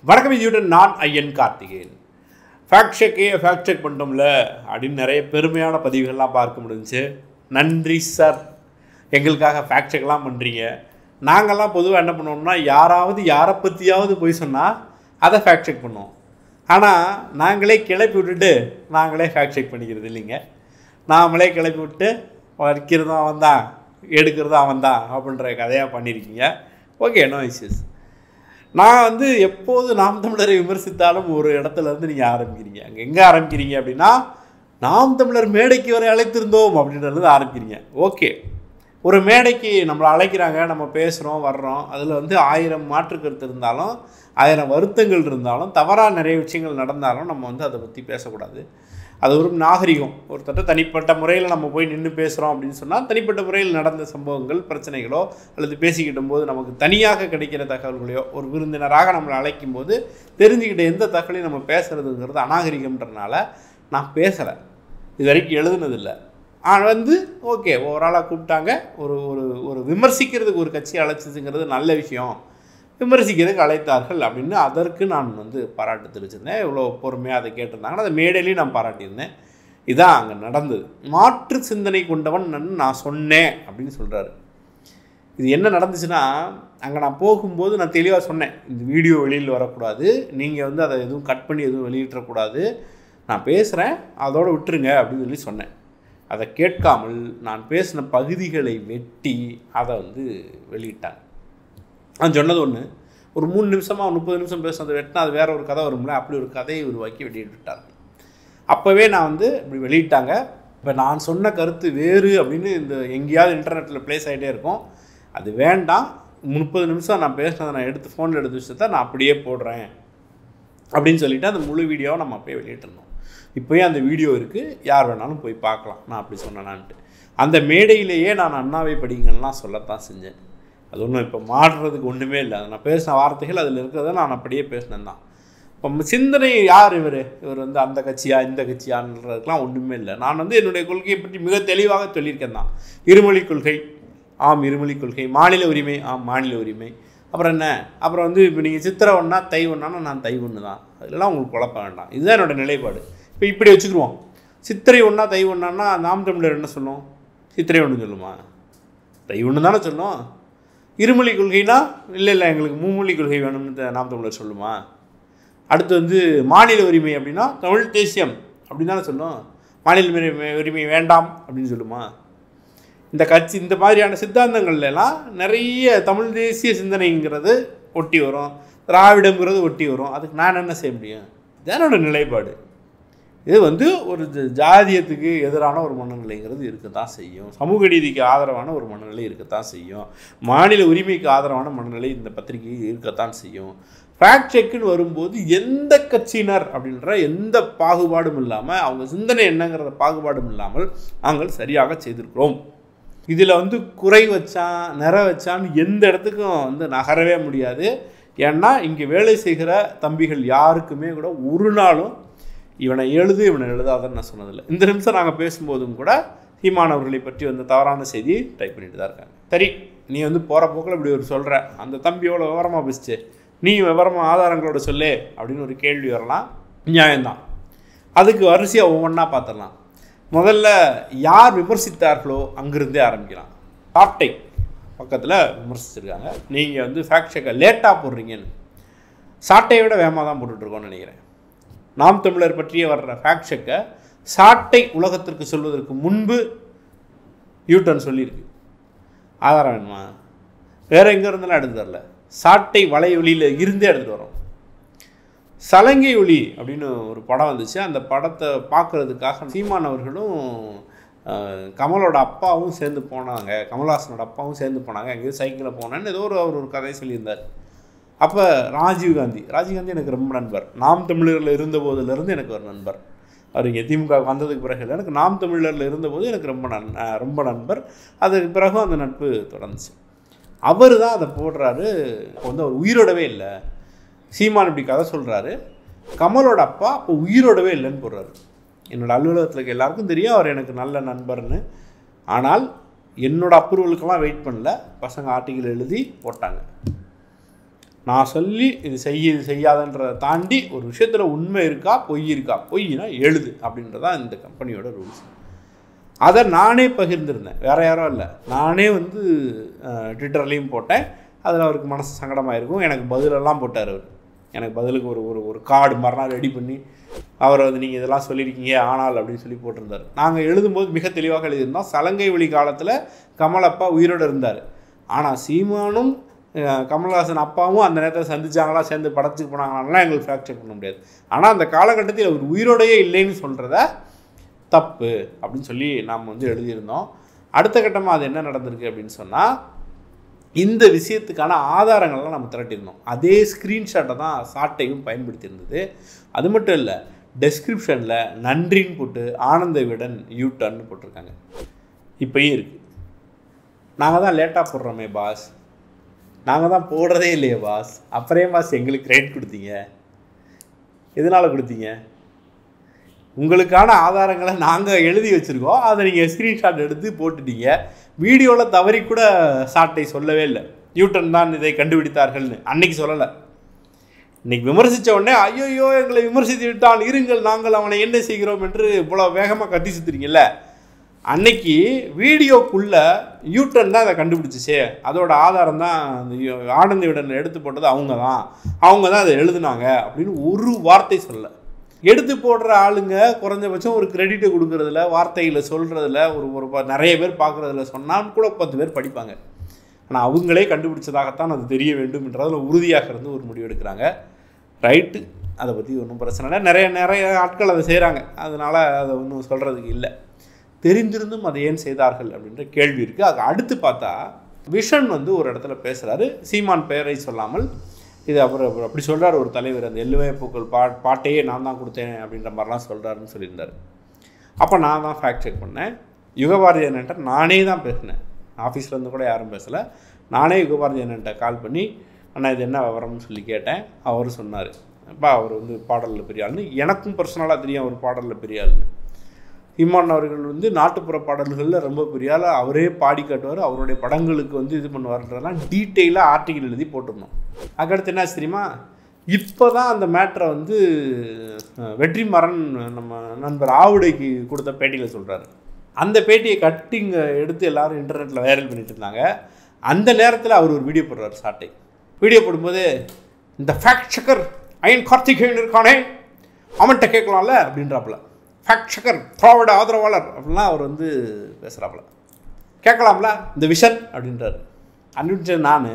வணக்கம் இதுடன் நான் ஐயன் கார்த்திகேயன் ஃபேக்ட் செக்கே ஃபேக்ட் செக் பண்ணிட்டோம்ல அப்படின்னு நிறைய பெருமையான பதிவுகள்லாம் பார்க்க முடிஞ்சுச்சு நன்றி சார் எங்களுக்காக ஃபேக்ட் செக்லாம் பண்ணுறீங்க நாங்கள்லாம் பொதுவாக என்ன பண்ணுவோம்னா யாராவது யாரை பற்றியாவது போய் சொன்னால் அதை ஃபேக்ட் செக் பண்ணுவோம் ஆனால் நாங்களே கிளப்பி விட்டுட்டு நாங்களே ஃபேக்ட் செக் பண்ணிக்கிறது இல்லைங்க நாமளே கிளப்பி விட்டு வைக்கிறதும் அவன் தான் எடுக்கிறதும் அவன் தான் அப்படின்ற கதையாக பண்ணியிருக்கீங்க ஓகே நோ இஷ்யூஸ் நான் வந்து எப்போது நாம் தமிழரை விமர்சித்தாலும் ஒரு இடத்துல இருந்து நீங்கள் ஆரம்பிக்கிறீங்க அங்கே எங்கே ஆரம்பிக்கிறீங்க அப்படின்னா நாம் தமிழர் மேடைக்கு வரை அழைத்திருந்தோம் அப்படின்றது ஆரம்பிக்கிறீங்க ஓகே ஒரு மேடைக்கு நம்மளை அழைக்கிறாங்க நம்ம பேசுகிறோம் வர்றோம் அதில் வந்து ஆயிரம் மாற்று கருத்து இருந்தாலும் ஆயிரம் வருத்தங்கள் இருந்தாலும் தவறாக நிறைய விஷயங்கள் நடந்தாலும் நம்ம வந்து அதை பற்றி பேசக்கூடாது அது ஒரு நாகரிகம் ஒருத்தட்ட தனிப்பட்ட முறையில் நம்ம போய் நின்று பேசுகிறோம் அப்படின்னு சொன்னால் தனிப்பட்ட முறையில் நடந்த சம்பவங்கள் பிரச்சனைகளோ அல்லது பேசிக்கிட்டும் போது நமக்கு தனியாக கிடைக்கிற தகவல்களையோ ஒரு விருந்தினராக நம்மளை அழைக்கும் போது தெரிஞ்சுக்கிட்ட எந்த தகவலையும் நம்ம பேசுகிறதுங்கிறது அநாகரிகம்ன்றனால நான் பேசலை இது வரைக்கும் எழுதுனதில்லை ஆனால் வந்து ஓகே ஓவராலாக கூப்பிட்டாங்க ஒரு ஒரு ஒரு விமர்சிக்கிறதுக்கு ஒரு கட்சி அழைச்சதுங்கிறது நல்ல விஷயம் விமர்சிக்கிறதுக்கு அழைத்தார்கள் அப்படின்னு அதற்கு நான் வந்து பாராட்டு தெரிவிச்சிருந்தேன் இவ்வளோ பொறுமையாக அதை கேட்டிருந்தாங்கன்னா அதை மேடையிலையும் நான் பாராட்டியிருந்தேன் இதான் அங்கே நடந்தது மாற்று சிந்தனை கொண்டவன் நான் சொன்னேன் அப்படின்னு சொல்கிறாரு இது என்ன நடந்துச்சுன்னா அங்கே நான் போகும்போது நான் தெளிவாக சொன்னேன் இந்த வீடியோ வெளியில் வரக்கூடாது நீங்கள் வந்து அதை எதுவும் கட் பண்ணி எதுவும் வெளியிட்டக்கூடாது நான் பேசுகிறேன் அதோடு விட்டுருங்க அப்படின்னு சொல்லி சொன்னேன் அதை கேட்காமல் நான் பேசின பகுதிகளை வெட்டி அதை வந்து வெளியிட்டாங்க நான் சொன்னது ஒன்று ஒரு மூணு நிமிஷமாக முப்பது நிமிஷம் பேசுனதை வெட்டினா அது வேற ஒரு கதை வரும்ல அப்படி ஒரு கதையை உருவாக்கி வெளியிட்டுட்டார் அப்போவே நான் வந்து இப்படி வெளியிட்டாங்க இப்போ நான் சொன்ன கருத்து வேறு அப்படின்னு இந்த எங்கேயாவது இன்டர்நெட்டில் ப்ளேஸ் ஆகிட்டே இருக்கும் அது வேண்டாம் முப்பது நிமிஷம் நான் பேசினதை நான் எடுத்து ஃபோனில் எடுத்து விஷயத்தை நான் அப்படியே போடுறேன் அப்படின்னு சொல்லிவிட்டு அந்த முழு வீடியோவை நம்ம அப்படியே வெளியிட்டிருந்தோம் இப்போயே அந்த வீடியோ இருக்குது யார் வேணாலும் போய் பார்க்கலாம் நான் அப்படி சொன்னேனான்ட்டு அந்த மேடையிலேயே நான் அண்ணாவை படிங்கலாம் சொல்லத்தான் செஞ்சேன் அது ஒன்றும் இப்போ மாறுறதுக்கு ஒன்றுமே இல்லை நான் பேசின வார்த்தைகள் அதில் இருக்கிறத நான் அப்படியே பேசினேன் தான் இப்போ சிந்தனை யார் இவர் இவர் வந்து அந்த கட்சியா இந்த கட்சியான்றதுக்கெலாம் ஒன்றுமே இல்லை நான் வந்து என்னுடைய கொள்கையை பற்றி மிக தெளிவாக சொல்லியிருக்கேன் தான் இருமொழி கொள்கை ஆம் இருமொழி கொள்கை மாநில உரிமை ஆம் மாநில உரிமை அப்புறம் என்ன அப்புறம் வந்து இப்போ நீங்கள் சித்திரை ஒன்றா தை ஒன்றானா நான் தை ஒன்று தான் அதெல்லாம் உங்களுக்கு குழப்ப வேண்டாம் இதுதான் என்னோடய நிலைப்பாடு இப்போ இப்படி வச்சுக்கிடுவோம் சித்திரை ஒன்றா தை ஒன்றான்னா நாம் தமிழர் என்ன சொல்லும் சித்திரை ஒன்று சொல்லுமா தை ஒன்று தானே சொல்லும் இருமொழி கொள்கைனா இல்லை இல்லை எங்களுக்கு மும்மொழி கொள்கை வேணும்னு நாம் தமிழர் சொல்லுமா அடுத்து வந்து மாநில உரிமை அப்படின்னா தமிழ் தேசியம் அப்படின்னு தானே சொல்லும் மாநில உரிமை உரிமை வேண்டாம் அப்படின்னு சொல்லுமா இந்த கட்சி இந்த மாதிரியான சித்தாந்தங்கள்லாம் நிறைய தமிழ் தேசிய சிந்தனைங்கிறது ஒட்டி வரும் திராவிடங்கிறது ஒட்டி வரும் அதுக்கு நான் என்ன செய்ய முடியும் இதனோட நிலைப்பாடு இது வந்து ஒரு ஜாதியத்துக்கு எதிரான ஒரு மனநிலைங்கிறது இருக்க தான் செய்யும் சமூக நீதிக்கு ஆதரவான ஒரு மனநிலை இருக்கத்தான் செய்யும் மாநில உரிமைக்கு ஆதரவான மனநிலை இந்த பத்திரிகை இருக்கத்தான் செய்யும் ஃபேக்ட் செக்குன்னு வரும்போது எந்த கட்சியினர் அப்படின்ற எந்த பாகுபாடும் இல்லாமல் அவங்க சிந்தனை என்னங்கிறத பாகுபாடும் இல்லாமல் நாங்கள் சரியாக செய்திருக்கிறோம் இதில் வந்து குறை வச்சான் நிற வச்சான்னு எந்த இடத்துக்கும் வந்து நகரவே முடியாது ஏன்னா இங்கே வேலை செய்கிற தம்பிகள் யாருக்குமே கூட ஒரு நாளும் இவனை எழுது இவனை எழுதாதன்னு நான் சொன்னதில்லை இந்த நிமிஷம் நாங்கள் பேசும்போதும் கூட சீமானவர்களை பற்றி வந்து தவறான செய்தி டைப் பண்ணிட்டு தான் இருக்காங்க சரி நீ வந்து போகிற போக்கில் இப்படி ஒரு சொல்கிற அந்த தம்பி எவ்வளோ விவரமாக பேசிச்சு நீ விவரமாக ஆதாரங்களோட சொல்லு அப்படின்னு ஒரு கேள்வி வரலாம் நியாயம்தான் அதுக்கு வரிசையாக ஒவ்வொன்றா பார்த்துடலாம் முதல்ல யார் விமர்சித்தார்களோ அங்கிருந்தே ஆரம்பிக்கலாம் சாட்டை பக்கத்தில் விமர்சிச்சிருக்காங்க நீங்கள் வந்து ஃபேக்ட் செக்கை லேட்டாக போடுறீங்கன்னு சாட்டையை விட வேகமாக தான் போட்டுட்ருக்கோன்னு நினைக்கிறேன் நாம் தமிழர் பற்றிய வர்ற ஃபேக்ட் செக்கை சாட்டை உலகத்திற்கு சொல்வதற்கு முன்பு யூட்டன் சொல்லியிருக்கு ஆதாரம் வேணுமா வேறு எங்கே இருந்தாலும் எடுத்து வரல சாட்டை வலையொலியில் இருந்தே எடுத்துகிட்டு வரோம் சலங்கை ஒளி அப்படின்னு ஒரு படம் வந்துச்சு அந்த படத்தை பார்க்குறதுக்காக சீமான் அவர்களும் கமலோட அப்பாவும் சேர்ந்து போனாங்க கமல்ஹாசனோட அப்பாவும் சேர்ந்து போனாங்க எங்கேயும் சைக்கிளில் போனேன்னு ஏதோ ஒரு அவர் ஒரு கதையை சொல்லியிருந்தார் அப்போ ராஜீவ்காந்தி ராஜீவ்காந்தி எனக்கு ரொம்ப நண்பர் நாம் தமிழரில் இருந்த போதிலிருந்து எனக்கு ஒரு நண்பர் அவர் இங்கே திமுக வந்ததுக்கு பிறகு இல்லை எனக்கு நாம் தமிழரில் இருந்தபோது எனக்கு ரொம்ப நன் ரொம்ப நண்பர் அதுக்கு பிறகும் அந்த நட்பு தொடர்ந்துச்சு அவர் தான் அதை போடுறாரு வந்து அவர் உயிரோடவே இல்லை சீமான் இப்படி கதை சொல்கிறாரு கமலோட அப்பா அப்போ உயிரோடவே இல்லைன்னு போடுறாரு என்னோடய அலுவலகத்தில் இருக்க எல்லாருக்கும் தெரியும் அவர் எனக்கு நல்ல நண்பர்னு ஆனால் என்னோடய அப்ரூவலுக்கெல்லாம் வெயிட் பண்ணல பசங்க ஆர்டிக்கல் எழுதி போட்டாங்க நான் சொல்லி இது செய்ய இது செய்யாதன்றதை தாண்டி ஒரு விஷயத்தில் உண்மை இருக்கா பொய் இருக்கா பொய்னா எழுது அப்படின்றதான் இந்த கம்பெனியோட ரூல்ஸ் அதை நானே பகிர்ந்திருந்தேன் வேற யாரும் இல்லை நானே வந்து ட்விட்டர்லேயும் போட்டேன் அதில் அவருக்கு மனசு சங்கடமாக இருக்கும் எனக்கு பதிலெல்லாம் போட்டார் அவர் எனக்கு பதிலுக்கு ஒரு ஒரு ஒரு கார்டு மாதிரிலாம் ரெடி பண்ணி அவரை வந்து நீங்கள் இதெல்லாம் சொல்லியிருக்கீங்க ஆனால் அப்படின்னு சொல்லி போட்டிருந்தார் நாங்கள் எழுதும்போது மிக தெளிவாக எழுதியிருந்தோம் சலங்கை ஒளி காலத்தில் கமலப்பா உயிரோடு இருந்தார் ஆனால் சீமானும் அஹ், கமல்ஹாசன் அப்பாவும் அந்த நேரத்தில் சந்திச்சாங்களா சேர்ந்து படத்துக்கு போனாங்களான்லாம் எங்களுக்கு ஃப்ராக்சர் பண்ண முடியாது ஆனால் அந்த காலகட்டத்தில் அவர் உயிரோடையே இல்லைன்னு சொல்கிறத தப்பு அப்படின்னு சொல்லி நாம் வந்து எழுதியிருந்தோம் அடுத்த கட்டமாக அது என்ன நடந்திருக்கு அப்படின்னு சொன்னால் இந்த விஷயத்துக்கான ஆதாரங்கள்லாம் நம்ம திரட்டியிருந்தோம் அதே ஸ்க்ரீன்ஷாட்டை தான் சாட்டையும் பயன்படுத்தியிருந்தது அது மட்டும் இல்லை டெஸ்கிரிப்ஷனில் நன்றின்னு போட்டு ஆனந்த விடன் யூட்டர்ன்னு போட்டிருக்காங்க இப்பயும் இருக்குது நாங்கள் தான் லேட்டாக போடுறோமே பாஸ் நாங்கள் தான் போடுறதே இல்லையே பாஸ் அப்புறம் ஏன் பாஸ் எங்களுக்கு கிரெடிட் கொடுத்தீங்க எதனால் கொடுத்தீங்க உங்களுக்கான ஆதாரங்களை நாங்கள் எழுதி வச்சுருக்கோம் அதை நீங்கள் ஸ்க்ரீன்ஷாட் எடுத்து போட்டுட்டீங்க வீடியோவில் தவறி கூட சாட்டை சொல்லவே இல்லை நியூட்டன் தான் இதை கண்டுபிடித்தார்கள்னு அன்னைக்கு சொல்லலை இன்னைக்கு விமர்சித்த உடனே ஐயோ எங்களை விமர்சித்து விட்டான் இருங்கள் நாங்கள் அவனை என்ன செய்கிறோம் என்று இவ்வளோ வேகமாக கத்தி சுத்துறீங்கல்ல அன்னைக்கு வீடியோக்குள்ள யூட்டன் தான் அதை கண்டுபிடிச்சிச்சே அதோட ஆதாரம் தான் அந்த யு- ஆனந்த விடன் எடுத்து போட்டது அவங்க தான் அவங்க தான் அதை எழுதுனாங்க அப்படின்னு ஒரு வார்த்தை சொல்ல எடுத்து போடுற ஆளுங்க குறைஞ்சபட்சம் ஒரு கிரெடிட்டை கொடுக்கறதுல வார்த்தைகளை சொல்கிறதுல ஒரு ஒரு ப- நிறைய பேர் பார்க்குறதுல சொன்னால் கூட பத்து பேர் படிப்பாங்க ஆனால் அவங்களே கண்டுபிடிச்சதாகத்தான் அது தெரிய வேண்டும் என்றதில் உறுதியாக இருந்து ஒரு முடிவு எடுக்கிறாங்க ரைட்டு அதை பற்றி ஒன்றும் பிரச்சனை இல்லை நிறைய நிறைய ஆட்கள் அதை செய்கிறாங்க அதனால் அதை ஒன்றும் சொல்கிறதுக்கு இல்லை தெரிந்திருந்தும் அதை ஏன் செய்தார்கள் அப்படின்ற கேள்வி இருக்குது அது அடுத்து பார்த்தா விஷன் வந்து ஒரு இடத்துல பேசுகிறாரு சீமான் பெயரை சொல்லாமல் இது அப்புறம் அப்புறம் அப்படி சொல்கிறார் ஒரு தலைவர் அந்த எல்லுவே பூக்கள் பா பாட்டையே நான் தான் கொடுத்தேன் அப்படின்ற மாதிரிலாம் சொல்கிறாருன்னு சொல்லியிருந்தார் அப்போ நான் தான் ஃபேக்ட் செக் பண்ணேன் யுகபாரதி அண்ணன்ட்ட நானே தான் பேசினேன் ஆஃபீஸில் இருந்து கூட யாரும் பேசலை நானே யுகபாரதி அண்ணன்ட்ட கால் பண்ணி அண்ணா இது என்ன விவரம்னு சொல்லி கேட்டேன் அவர் சொன்னார் அப்பா அவர் வந்து பாடலில் பெரிய ஆளுன்னு எனக்கும் பர்சனலாக தெரியும் அவர் பாடலில் பெரிய ஆளுன்னு இமான் அவர்கள் வந்து நாட்டுப்புற பாடல்களில் ரொம்ப பெரிய ஆள் அவரே பாடி காட்டுவார் அவருடைய படங்களுக்கு வந்து இது பண்ணுவார்ன்றதெல்லாம் டீட்டெயிலாக ஆர்டிக்கல் எழுதி போட்டிருந்தோம் அதுக்கடுத்து என்ன ஆச்சு தெரியுமா இப்போ தான் அந்த மேட்ரை வந்து அஹ், வெற்றிமாறன் நம்ம நண்பர் ஆவுடைக்கு கொடுத்த பேட்டியில் சொல்கிறாரு அந்த பேட்டியை கட்டிங் எடுத்து எல்லாரும் இன்டர்நெட்டில் வைரல் பண்ணிட்டு இருந்தாங்க அந்த நேரத்தில் அவர் ஒரு வீடியோ போடுறாரு சாட்டை வீடியோ போடும்போது இந்த ஃபேக்ட் செக்கர் அயன் கார்த்திகேயன் இருக்கானே அவன்கிட்ட கேட்கலாம்ல அப்படின்றாப்புல ஃபேக்ட் செக்கர் திராவிட ஆதரவாளர் அப்படிலாம் அவர் வந்து பேசுகிறாப்புல கேட்கலாம்ல இந்த விஷன் அப்படின்றாரு அனுப்பிச்ச நான்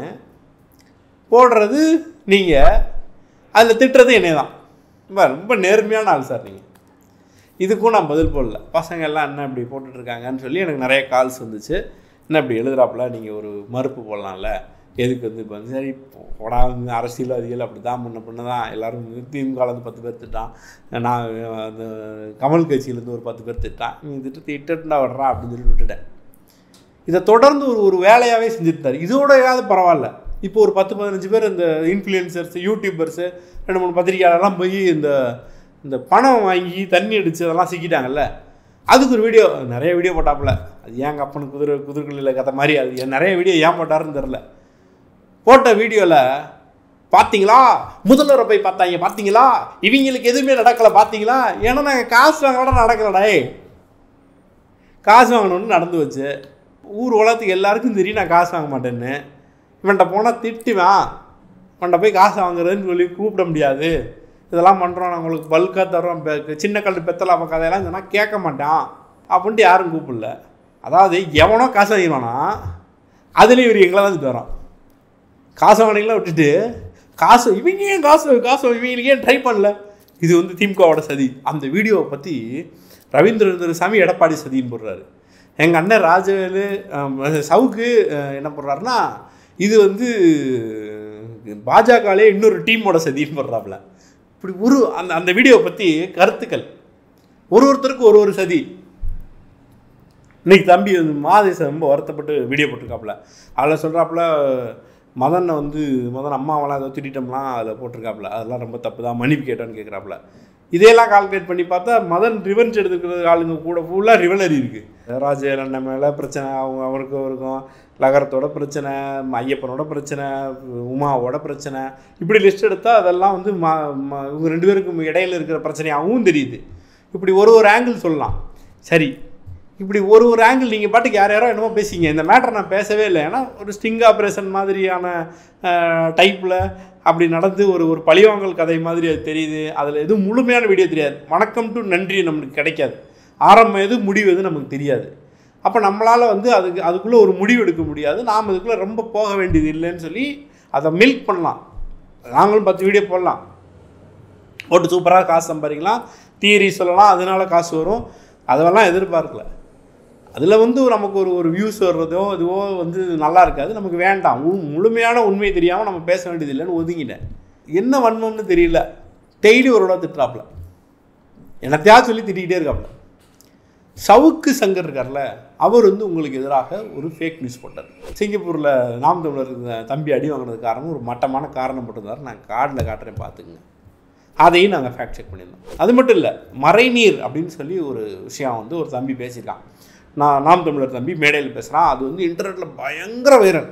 போடுறது நீங்கள் அதில் திட்டுறது என்னை தான் ரொம்ப ரொம்ப நேர்மையான ஆள் சார் நீங்கள் இதுக்கும் நான் பதில் போடல பசங்க எல்லாம் என்ன இப்படி போட்டுட்டு இருக்காங்கன்னு சொல்லி எனக்கு நிறைய கால்ஸ் வந்துச்சு என்ன இப்படி எழுதுறாப்புல நீங்கள் ஒரு மறுப்பு போடலாம்ல எதுக்கு வந்து இப்போ வந்து சரி போடா அரசியல்வாதிகள் அப்படி தான் முன்ன பின்ன தான் எல்லோரும் திமுக வந்து பத்து பேர் திட்டான் நான் அந்த கமல் கட்சியிலேருந்து ஒரு பத்து பேர் திட்டான் நீ திட்டு திட்டுண்டா விடுறா அப்படின்னு சொல்லி விட்டுட்டேன் இதை தொடர்ந்து ஒரு ஒரு வேலையாகவே செஞ்சுருந்தார் இதோடையாவது பரவாயில்ல இப்போ ஒரு பத்து பதினஞ்சு பேர் இந்த இன்ஃப்ளூயன்சர்ஸ் யூடியூபர்ஸு ரெண்டு மூணு பத்திரிக்கையாளர்லாம் போய் இந்த இந்த பணம் வாங்கி தண்ணி அடித்து அதெல்லாம் சிக்கிட்டாங்கல்ல அதுக்கு ஒரு வீடியோ நிறைய வீடியோ போட்டாப்புல அது ஏங்க அப்பனுக்கு குதிரை குதிர்களில் கதை மாதிரி அது ஏன் நிறைய வீடியோ ஏன் போட்டாருன்னு தெரில போட்ட வீடியோவில் பார்த்தீங்களா முதல்வரை போய் பார்த்தாங்க பார்த்தீங்களா இவங்களுக்கு எதுவுமே நடக்கலை பார்த்தீங்களா ஏன்னா நாங்கள் காசு வாங்கலடா நடக்கலடா காசு வாங்கணும்னு நடந்து வச்சு ஊர் உலகத்துக்கு எல்லாருக்கும் தெரியும் நான் காசு வாங்க மாட்டேன்னு இவன்கிட்ட போனால் திட்டுவேன் இவன்கிட்ட போய் காசு வாங்குறதுன்னு சொல்லி கூப்பிட முடியாது இதெல்லாம் பண்ணுறோம் நான் உங்களுக்கு பல்காக தரோம் பெ- சின்ன கல் பெத்தலாம கதையெல்லாம் சொன்னால் கேட்க மாட்டான் அப்படின்ட்டு யாரும் கூப்பிடல அதாவது எவனோ காசு வாங்கிடுவானா அதுலேயும் இவர் எங்களை தான் திட்டு வரோம் காசு வாங்கினீங்களா விட்டுட்டு காசு இவங்க ஏன் காசு காசு இவங்களுக்கு ஏன் ட்ரை பண்ணல இது வந்து திமுகவோட சதி அந்த வீடியோவை பற்றி ரவீந்திர சாமி எடப்பாடி சதின்னு போடுறாரு எங்கள் அண்ணன் ராஜவேலு அஹ், சவுக்கு அஹ், என்ன போடுறாருன்னா இது வந்து பாஜகலே இன்னொரு டீமோட சதின்னு போடுறாப்புல இப்படி ஒரு அந்த அந்த வீடியோவை பற்றி கருத்துக்கள் ஒரு ஒருத்தருக்கு ஒரு ஒரு சதி இன்னைக்கு தம்பி வந்து மாதேசன் ரொம்ப வருத்தப்பட்டு வீடியோ போட்டிருக்காப்புல அதில் சொல்கிறாப்புல மதனை வந்து மதன் அம்மாவெல்லாம் ஏதோ திட்டம்லாம் அதில் போட்டிருக்காப்புல அதெல்லாம் ரொம்ப தப்பு தான் மன்னிப்பு கேட்டோன்னு கேட்குறாப்புல இதையெல்லாம் கால்குலேட் பண்ணி பார்த்தா மதன் ரிவெஞ்ச் எடுத்துக்கிற ஆளுங்க கூட ஃபுல்லாக ரிவலரி இருக்குது ராஜேல் அண்ணன் மேலே பிரச்சனை அவங்க அவருக்கு அவருக்கும் லகரத்தோட பிரச்சனை ஐயப்பனோட பிரச்சனை உமாவோட பிரச்சனை இப்படி லிஸ்ட் எடுத்தால் அதெல்லாம் வந்து ம ம- இவங்க ரெண்டு பேருக்கும் இடையில இருக்கிற பிரச்சனையாகவும் தெரியுது இப்படி ஒரு ஒரு ஆங்கிள் சொல்லலாம் சரி இப்படி ஒரு ஒரு ஆங்கிள் நீங்கள் பாட்டுக்கு யார் யாரோ என்னமோ பேசிங்க இந்த மேட்டரை நான் பேசவே இல்லை ஏன்னா ஒரு ஸ்டிங் ஆப்ரேஷன் மாதிரியான டைப்பில் அப்படி நடந்து ஒரு ஒரு பழிவாங்கல் கதை மாதிரி அது தெரியுது அதில் எதுவும் முழுமையான வீடியோ தெரியாது வணக்கம் டு நன்றி நமக்கு கிடைக்காது ஆரம்பம் எது முடிவு எது நமக்கு தெரியாது அப்போ நம்மளால் வந்து அதுக்கு அதுக்குள்ளே ஒரு முடிவு எடுக்க முடியாது நாம் அதுக்குள்ளே ரொம்ப போக வேண்டியது இல்லைன்னு சொல்லி அதை மில்க் பண்ணலாம் நாங்களும் பத்து வீடியோ போடலாம் போட்டு சூப்பராக காசு சம்பாதிக்கலாம் தியரி சொல்லலாம் அதனால காசு வரும் அதெல்லாம் எதிர்பார்க்கல அதில் வந்து நமக்கு ஒரு ஒரு வியூஸ் வர்றதோ இதுவோ வந்து நல்லா இருக்காது நமக்கு வேண்டாம் உ- முழுமையான உண்மை தெரியாமல் நம்ம பேச வேண்டியது இல்லைன்னு ஒதுங்கிட்டேன் என்ன வன்மம்னு தெரியல டெய்லி ஒரு இடம் திட்டுறாப்புல என்னத்தையாவது சொல்லி திட்டிக்கிட்டே இருக்காப்புல சவுக்கு சங்கர் இருக்கார்ல அவர் வந்து உங்களுக்கு எதிராக ஒரு ஃபேக் நியூஸ் போட்டார் சிங்கப்பூரில் நாம் தமிழர் இருந்த தம்பி அடி வாங்கினது காரணம் ஒரு மட்டமான காரணம் போட்டிருந்தார் நான் கார்டில் காட்டுறேன் பார்த்துக்குங்க அதையும் நாங்கள் ஃபேக்ட் செக் பண்ணியிருந்தோம் அது மட்டும் இல்லை மறைநீர் அப்படின்னு சொல்லி ஒரு விஷயம் வந்து ஒரு தம்பி பேசியிருக்கான் நான் நாம் தமிழர் தம்பி மேடையில் பேசுகிறான் அது வந்து இன்டர்நெட்டில் பயங்கர வைரல்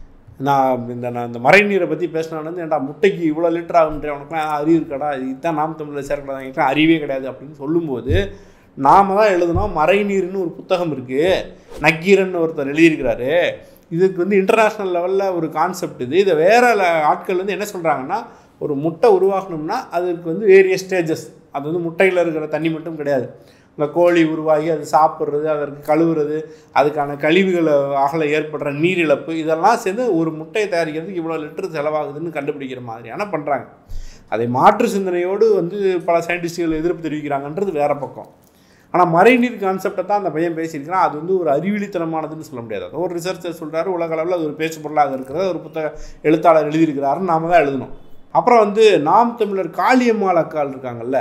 நான் இந்த நான் இந்த மறைநீரை பற்றி பேசினான்னு வந்து ஏன்டா முட்டைக்கு இவ்வளோ லிட்டர் ஆகுன்ற உனக்குலாம் அறிவு இருக்கடா இதுதான் நாம் தமிழில் சேர்க்கக்கூடாது அறிவே கிடையாது அப்படின்னு சொல்லும்போது நாம தான் எழுதணும் மறைநீர்னு ஒரு புத்தகம் இருக்குது நக்கீரன் ஒருத்தர் எழுதியிருக்கிறாரு இதுக்கு வந்து இன்டர்நேஷ்னல் லெவலில் ஒரு கான்செப்ட் இது இதை வேற ல- ஆட்கள் வந்து என்ன சொல்கிறாங்கன்னா ஒரு முட்டை உருவாகணும்னா அதுக்கு வந்து வேரியஸ் ஸ்டேஜஸ் அது வந்து முட்டையில் இருக்கிற தண்ணி மட்டும் கிடையாது இந்த கோழி உருவாகி அது சாப்பிட்றது அதற்கு கழுவுறது அதுக்கான கழிவுகளை அகல ஏற்படுற நீர் இழப்பு இதெல்லாம் சேர்ந்து ஒரு முட்டையை தயாரிக்கிறதுக்கு இவ்வளோ லிட்டர் செலவாகுதுன்னு கண்டுபிடிக்கிற மாதிரியான பண்ணுறாங்க அதை மாற்று சிந்தனையோடு வந்து பல சயின்டிஸ்டுகள் எதிர்ப்பு தெரிவிக்கிறாங்கன்றது வேற பக்கம் ஆனால் மறைநீர் கான்செப்டை தான் அந்த பையன் பேசியிருக்கிறான் அது வந்து ஒரு அறிவிலித்தனமானதுன்னு சொல்ல முடியாது அது ஒரு ரிசர்ச்சர் சொல்கிறாரு உலக அளவில் அது ஒரு பேச்சு பொருளாக இருக்கிறது ஒரு புத்தக எழுத்தாளர் எழுதியிருக்கிறாருன்னு நாம தான் எழுதணும் அப்புறம் வந்து நாம் தமிழர் காளியம்மாள் அக்காள் இருக்காங்கல்ல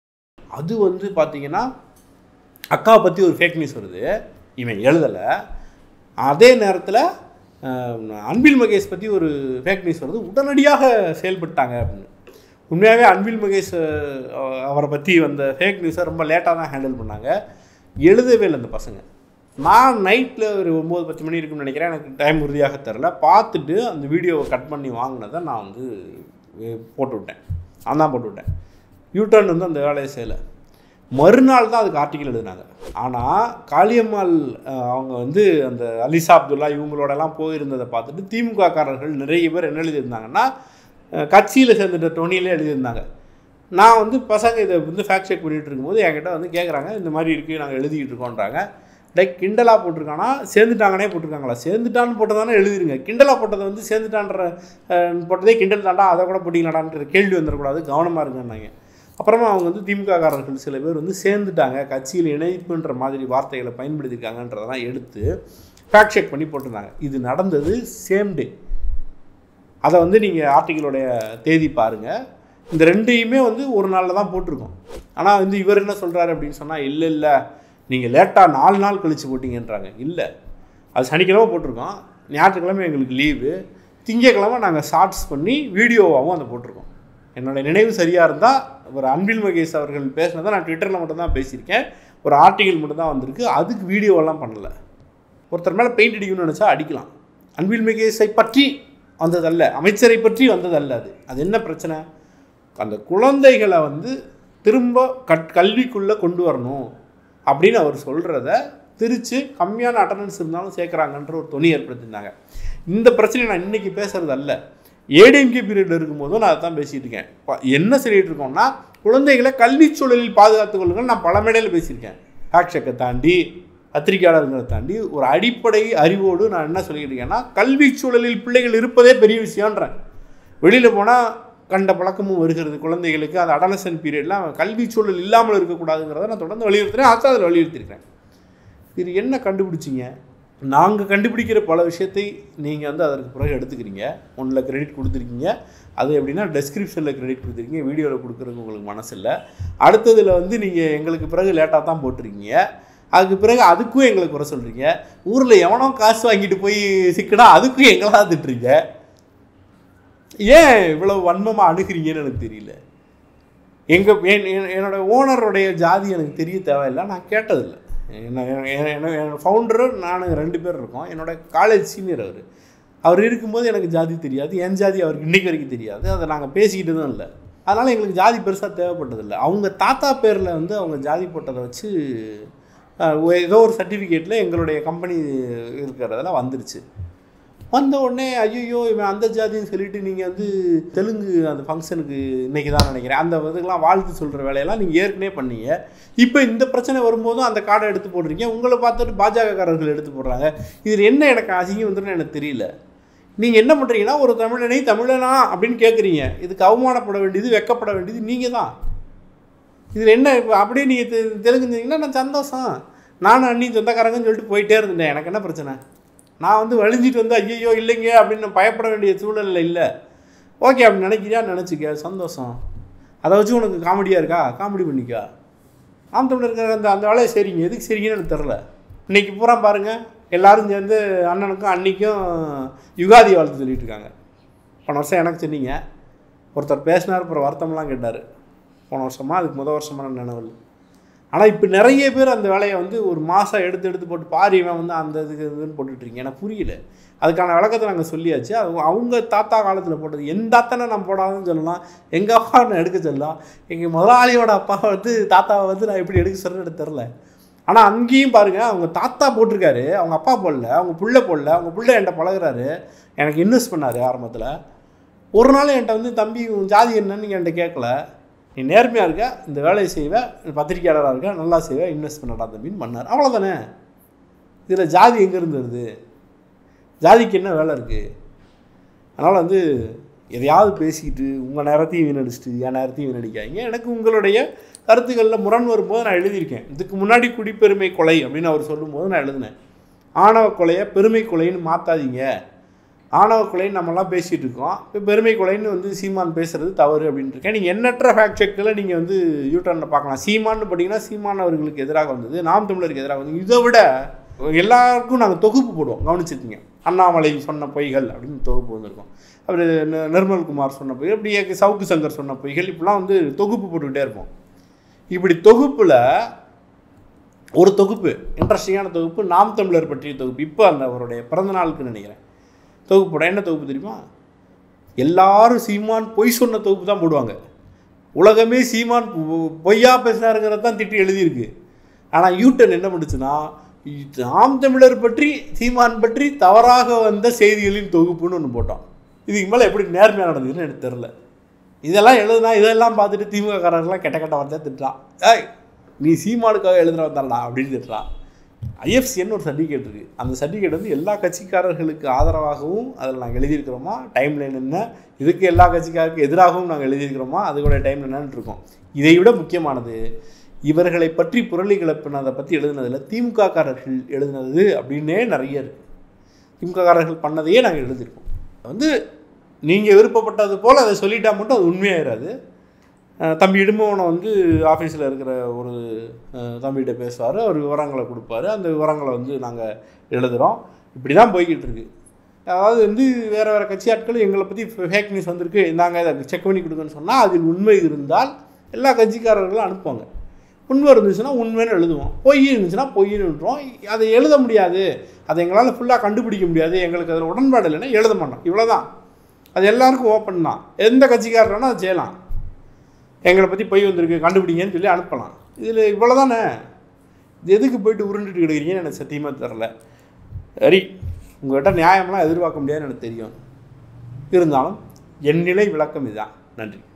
அது வந்து பார்த்தீங்கன்னா அக்காவை பற்றி ஒரு ஃபேக் நியூஸ் வருது இவன் எழுதலை அதே நேரத்தில் அன்பில் மகேஷ் பற்றி ஒரு ஃபேக் நியூஸ் வருது உடனடியாக செயல்பட்டாங்க அப்படின்னு உண்மையாகவே அன்பில் மகேஷ் அஹ், அவரை பற்றி வந்த ஃபேக் நியூஸை ரொம்ப லேட்டாக தான் ஹேண்டில் பண்ணாங்க எழுதவே இல்லை அந்த பசங்க நான் நைட்டில் ஒரு ஒம்பது பத்து மணி இருக்கும்னு நினைக்கிறேன் எனக்கு டைம் உறுதியாக தெரில பார்த்துட்டு அந்த வீடியோவை கட் பண்ணி வாங்கினதை நான் வந்து அஹ், போட்டு விட்டேன் நான் தான் போட்டு விட்டேன் யூடர்ன் வந்து அந்த வேலையை செய்யலை மறுநாள் தான் அதுக்கு ஆர்டிக்கல் எழுதினாங்க ஆனால் காளியம்மாள் அஹ், அவங்க வந்து அந்த அலிசா அப்துல்லா இவங்களோடலாம் போயிருந்ததை பார்த்துட்டு திமுக காரர்கள் நிறைய பேர் என்ன எழுதியிருந்தாங்கன்னா கட்சியில் சேர்ந்துட்ட டொனியில் எழுதியிருந்தாங்க நான் வந்து பசங்க இதை வந்து ஃபேக்ட் செக் பண்ணிட்டு இருக்கும்போது என்கிட்ட வந்து கேட்குறாங்க இந்த மாதிரி இருக்குது நாங்கள் எழுதிக்கிட்டு இருக்கோன்றாங்க டே கிண்டலாக போட்டிருக்கானா சேர்ந்துட்டாங்கனே போட்டிருக்காங்களா சேர்ந்துட்டான்னு போட்டதானே எழுதிருங்க கிண்டலாக போட்டதை வந்து சேர்ந்துட்டான்ற அஹ், போட்டதே கிண்டல் தாண்டா அதை கூட போட்டிங்களாடான்ற கேள்வி வந்துடக்கூடாது கவனமாக இருக்குன்னாங்க அப்புறமா அவங்க வந்து திமுக காரர்கள் சில பேர் வந்து சேர்ந்துட்டாங்க கட்சியில் இணைப்புன்ற மாதிரி வார்த்தைகளை பயன்படுத்தியிருக்காங்கன்றதெல்லாம் எடுத்து ஃபேக்ட் செக் பண்ணி போட்டிருந்தாங்க இது நடந்தது சேம் டே அதை வந்து நீங்கள் ஆர்டிக்கிளுடைய தேதி பாருங்கள் இந்த ரெண்டையுமே வந்து ஒரு நாளில் தான் போட்டிருக்கோம் ஆனால் வந்து இவர் என்ன சொல்கிறாரு அப்படின்னு சொன்னால் இல்லை இல்லை நீங்கள் லேட்டாக நாலு நாள் கழித்து போட்டிங்கன்றாங்க இல்லை அது சனிக்கிழமை போட்டிருக்கோம் ஞாயிற்றுக்கிழமை எங்களுக்கு லீவு திங்கக்கிழமை நாங்கள் ஷார்ட்ஸ் பண்ணி வீடியோவாகவும் அதை போட்டிருக்கோம் என்னோட நினைவு சரியாக இருந்தால் ஒரு அன்பில் மகேஷ் அவர்கள் பேசினதை நான் ட்விட்டரில் மட்டும்தான் பேசியிருக்கேன் ஒரு ஆர்டிகிள் மட்டும்தான் வந்திருக்கு அதுக்கு வீடியோவெல்லாம் பண்ணலை ஒருத்தர் மேலே பெயிண்ட் அடிக்கணும்னு நினச்சா அடிக்கலாம் அன்பில் மகேஷை பற்றி வந்ததல்ல அமைச்சரை பற்றி வந்ததல்ல அது அது என்ன பிரச்சனை அந்த குழந்தைகளை வந்து திரும்ப கட் கல்விக்குள்ளே கொண்டு வரணும் அப்படின்னு அவர் சொல்கிறத திரிச்சு கம்மியான அட்டண்டன்ஸ் இருந்தாலும் சேர்க்குறாங்கன்ற ஒரு துணி ஏற்படுத்தியிருந்தாங்க இந்த பிரச்சனை நான் இன்றைக்கி பேசுகிறது அல்ல ஏடிஎம்கே பீரியட் இருக்கும்போதும் நான் அதான் பேசிகிட்டு இருக்கேன் இப்ப என்ன சொல்லிட்டு இருக்கோம்னா குழந்தைகளை கல்வி சூழலில் பாதுகாத்துக் கொள்ளுங்கள் நான் பல மேடையில் பேசியிருக்கேன் ஹேக்ஷக்கை தாண்டி பத்திரிகையாளர்களை தாண்டி ஒரு அடிப்படை அறிவோடு நான் என்ன சொல்லிக்கிட்டு இருக்கேன்னா கல்வி சூழலில் பிள்ளைகள் இருப்பதே பெரிய விஷயம்ன்றேன் வெளியில் போனால் கண்ட பழக்கமும் வருகிறது குழந்தைகளுக்கு அந்த அடலசன் பீரியட்லாம் கல்வி சூழல் இல்லாமல் இருக்கக்கூடாதுங்கிறத நான் தொடர்ந்து வலியுறுத்துறேன் அதான் அதில் வலியுறுத்திருக்கிறேன் இது என்ன கண்டுபிடிச்சிங்க நாங்கள் கண்டுபிடிக்கிற பல விஷயத்தை நீங்கள் வந்து அதற்கு பிறகு எடுத்துக்கிறீங்க ஒன்றில் கிரெடிட் கொடுத்துருக்கீங்க அது எப்படின்னா டெஸ்கிரிப்ஷனில் கிரெடிட் கொடுத்துருக்கீங்க வீடியோவில் கொடுக்குறதுக்கு உங்களுக்கு மனசு இல்லை அடுத்ததில் வந்து நீங்கள் எங்களுக்கு பிறகு லேட்டாக தான் போட்டிருக்கீங்க அதுக்கு பிறகு அதுக்கும் எங்களுக்கு குறை சொல்கிறீங்க ஊரில் எவனோ காசு வாங்கிட்டு போய் சிக்கனா அதுக்கும் எங்களா திட்டுறீங்க ஏன் இவ்வளவு வன்மமாக அணுகிறீங்கன்னு எனக்கு தெரியல எங்கள் என்னோட ஓனருடைய ஜாதி எனக்கு தெரிய தேவையில்லை நான் கேட்டதில்லை என்ன என்னோட ஃபவுண்டரு நான் ரெண்டு பேர் இருக்கோம் என்னோட காலேஜ் சீனியர் அவர் அவர் இருக்கும்போது எனக்கு ஜாதி தெரியாது என் ஜாதி அவருக்கு இன்றைக்கு வரைக்கும் தெரியாது அதை நாங்கள் பேசிக்கிட்டு தான் இல்லை அதனால் எங்களுக்கு ஜாதி பெருசாக தேவைப்பட்டதில்லை அவங்க தாத்தா பேரில் வந்து அவங்க ஜாதி போட்டதை வச்சு அஹ், ஏதோ ஒரு சர்டிஃபிகேட்டில் எங்களுடைய கம்பெனி இருக்கிறதெல்லாம் வந்துருச்சு வந்த உடனே ஐயோ இவன் அந்த ஜாதின்னு சொல்லிட்டு நீங்கள் வந்து தெலுங்கு அந்த ஃபங்க்ஷனுக்கு இன்றைக்கி தான் நினைக்கிறேன் அந்த இதுக்கெல்லாம் வாழ்த்து சொல்கிற வேலையெல்லாம் நீங்கள் ஏற்கனவே பண்ணீங்க இப்போ இந்த பிரச்சனை வரும்போதும் அந்த கார்டை எடுத்து போடுறீங்க உங்களை பார்த்துட்டு பாஜகக்காரர்கள் எடுத்து போடுறாங்க இதில் என்ன எனக்கு அசிங்கம் வந்துன்னு எனக்கு தெரியல நீங்கள் என்ன பண்ணுறீங்கன்னா ஒரு தமிழனை தமிழனா அப்படின்னு கேட்குறீங்க இதுக்கு அவமானப்பட வேண்டியது வெக்கப்பட வேண்டியது நீங்கள் தான் இதில் என்ன இப்போ அப்படியே நீங்கள் தெ தெலுங்குந்தீங்கன்னா நான் சந்தோஷம் நானும் அண்ணி சொந்தக்காரங்கன்னு சொல்லிட்டு போயிட்டே இருந்தேன் எனக்கு என்ன பிரச்சனை நான் வந்து வழிஞ்சிட்டு வந்து ஐயோ இல்லைங்க அப்படின்னு நான் பயப்பட வேண்டிய சூழலில் இல்லை ஓகே அப்படி நினைக்கிறியா நினச்சிக்க சந்தோஷம் அதை வச்சு உனக்கு காமெடியாக இருக்கா காமெடி பண்ணிக்கா ஆம் தமிழர் இருக்கிற அந்த அந்த வேலையை சரிங்க எதுக்கு சரிங்கன்னு எனக்கு தெரில இன்னைக்கு பூரா பாருங்கள் எல்லாரும் சேர்ந்து அண்ணனுக்கும் அன்னிக்கும் யுகாதி வாழ்த்து சொல்லிட்டு இருக்காங்க போன வருஷம் எனக்கு சொன்னீங்க ஒருத்தர் பேசினார் அப்புறம் வருத்தம்லாம் கேட்டார் போன வருஷமா அதுக்கு முத வருஷமான நினைவில் ஆனால் இப்போ நிறைய பேர் அந்த வேலையை வந்து ஒரு மாதம் எடுத்து எடுத்து போட்டு பாரு இவன் வந்து அந்த இதுக்கு இதுன்னு போட்டுட்ருக்கீங்க எனக்கு புரியல அதுக்கான விளக்கத்தை நாங்கள் சொல்லியாச்சு அது அவங்க தாத்தா காலத்தில் போட்டது என் தாத்தானை நான் போடாதுன்னு சொல்லலாம் எங்கள் அப்பா நான் எடுக்க சொல்லலாம் எங்கள் முதலாளியோட அப்பா வந்து தாத்தாவை வந்து நான் எப்படி எடுக்க சொல்கிறேன்னு எனக்கு தெரில ஆனால் அங்கேயும் பாருங்கள் அவங்க தாத்தா போட்டிருக்காரு அவங்க அப்பா போடல அவங்க புள்ள போடல அவங்க புள்ள என்கிட்ட பழகுறாரு எனக்கு இன்வெஸ்ட் பண்ணார் ஆரம்பத்தில் ஒரு நாள் என்கிட்ட வந்து தம்பி உன் ஜாதி என்னன்னு நீங்கள் என்கிட்ட கேட்கல நீ நேர்மையாக இருக்க இந்த வேலையை செய்வேன் பத்திரிக்கையாளராக இருக்க நல்லா செய்வேன் இன்வெஸ்ட் பண்ணடா தம்பின்னு பண்ணார் அவ்வளோதானே இதில் ஜாதி எங்கேருந்து வருது ஜாதிக்கு என்ன வேலை இருக்குது அதனால் வந்து எதையாவது பேசிக்கிட்டு உங்கள் நேரத்தையும் வீணடிச்சிட்டு என் நேரத்தையும் வீணடிக்காதீங்க எனக்கு உங்களுடைய கருத்துக்களில் முரண் வரும்போது நான் எழுதியிருக்கேன் இதுக்கு முன்னாடி குடிப்பெருமை கொலை அப்படின்னு அவர் சொல்லும்போது நான் எழுதினேன் ஆணவ கொலையை பெருமை கொலைன்னு மாற்றாதீங்க ஆணவ கொலைன்னு நம்மலாம் பேசிகிட்டு இருக்கோம் இப்போ பெருமை கொலைன்னு வந்து சீமான் பேசுகிறது தவறு அப்படின்ட்டு இருக்கேன் நீங்கள் எண்ணற்ற ஃபேக்ட் செக்கில் நீங்கள் வந்து யூட்டர்னில் பார்க்கலாம் சீமான்னு பார்த்தீங்கன்னா சீமான் அவர்களுக்கு எதிராக வந்தது நாம் தமிழருக்கு எதிராக வந்தது இதை விட எல்லாருக்கும் நாங்கள் தொகுப்பு போடுவோம் கவனிச்சிருக்கீங்க அண்ணாமலை சொன்ன பொய்கள் அப்படின்னு தொகுப்பு வந்திருக்கோம் அவர் நி- நிர்மல்குமார் சொன்ன பொய்கள் இப்படி சவுக்கு சங்கர் சொன்ன பொய்கள் இப்படிலாம் வந்து தொகுப்பு போட்டுக்கிட்டே இருப்போம் இப்படி தொகுப்பில் ஒரு தொகுப்பு இன்ட்ரெஸ்டிங்கான தொகுப்பு நாம் தமிழர் பற்றிய தொகுப்பு இப்போ அந்த அவருடைய பிறந்த நாளுக்கு நினைக்கிறேன் தொகுப்பு போட என்ன தொகுப்பு தெரியுமா எல்லாரும் சீமான் பொய் சொன்ன தொகுப்பு தான் போடுவாங்க உலகமே சீமான் பொ- பொய்யா பேசினாருங்கிறத தான் திட்டி எழுதியிருக்கு ஆனால் யூட்டன் என்ன பண்ணுச்சுன்னா இது நாம் தமிழர் பற்றி சீமான் பற்றி தவறாக வந்த செய்திகளின் தொகுப்புன்னு ஒன்று போட்டோம் இதுக்கு மேலே எப்படி நேர்மையாக நடந்ததுன்னு எனக்கு தெரில இதெல்லாம் எழுதுனா இதெல்லாம் பார்த்துட்டு திமுக காரர்கள்லாம் கெட்ட கெட்ட வார்த்தையாக திட்டுறான் ஏய் நீ சீமானுக்காக எழுதுன வந்தாடா அப்படின்னு திட்டுறான் ஐஎஃப்சின்னு ஒரு சர்டிஃபிகேட் இருக்குது அந்த சர்டிஃபிகேட் வந்து எல்லா கட்சிக்காரர்களுக்கு ஆதரவாகவும் அதில் நாங்கள் எழுதியிருக்கிறோமா டைம் லைன் என்ன இதுக்கு எல்லா கட்சிக்காருக்கு எதிராகவும் நாங்கள் எழுதியிருக்கிறோமா அதுக்கூட டைம் என்னன்னு இருக்கோம் இதை விட முக்கியமானது இவர்களை பற்றி புரளி கிளப்பினதை பற்றி எழுதுனதில் திமுக காரர்கள் எழுதுனது அப்படின்னே நிறைய இருக்குது திமுககாரர்கள் பண்ணதையே நாங்கள் எழுதியிருக்கோம் வந்து நீங்கள் விருப்பப்பட்டது போல் அதை சொல்லிட்டா மட்டும் அது உண்மையாயிராது அஹ் தம்பி இடும்பவனை வந்து ஆஃபீஸில் இருக்கிற ஒரு அஹ், தம்பிகிட்ட பேசுவார் அவர் விவரங்களை கொடுப்பாரு அந்த விவரங்களை வந்து நாங்கள் எழுதுகிறோம் இப்படி தான் போய்கிட்டு இருக்கு அதாவது வந்து வேறு வேறு கட்சி ஆட்கள் எங்களை பற்றி ஃபேக் நியூஸ் வந்திருக்கு நாங்கள் அதை செக் பண்ணி கொடுங்கன்னு சொன்னால் அதில் உண்மை இருந்தால் எல்லா கட்சிக்காரர்களும் அனுப்புவாங்க உண்மை இருந்துச்சுன்னா உண்மைன்னு எழுதுவோம் பொய் இருந்துச்சுன்னா பொய்ன்னு விட்டுருவோம் அதை எழுத முடியாது அதை எங்களால் ஃபுல்லாக கண்டுபிடிக்க முடியாது எங்களுக்கு அதில் உடன்பாடு இல்லைன்னா எழுத மாட்டோம் இவ்வளோதான் அது எல்லாருக்கும் ஓப்பன் தான் எந்த கட்சிக்காரனா அதை செய்யலாம் எங்களை பற்றி பொய் வந்திருக்கு கண்டுபிடிங்கன்னு சொல்லி அனுப்பலாம் இதில் இவ்வளோ தானே இது எதுக்கு போயிட்டு உருண்டுட்டு கிடக்குறீங்கன்னு எனக்கு சத்தியமாக தெரில சரி உங்கள்கிட்ட நியாயம்லாம் எதிர்பார்க்க முடியாதுன்னு எனக்கு தெரியும் இருந்தாலும் என் நிலை விளக்கம் இதுதான் நன்றி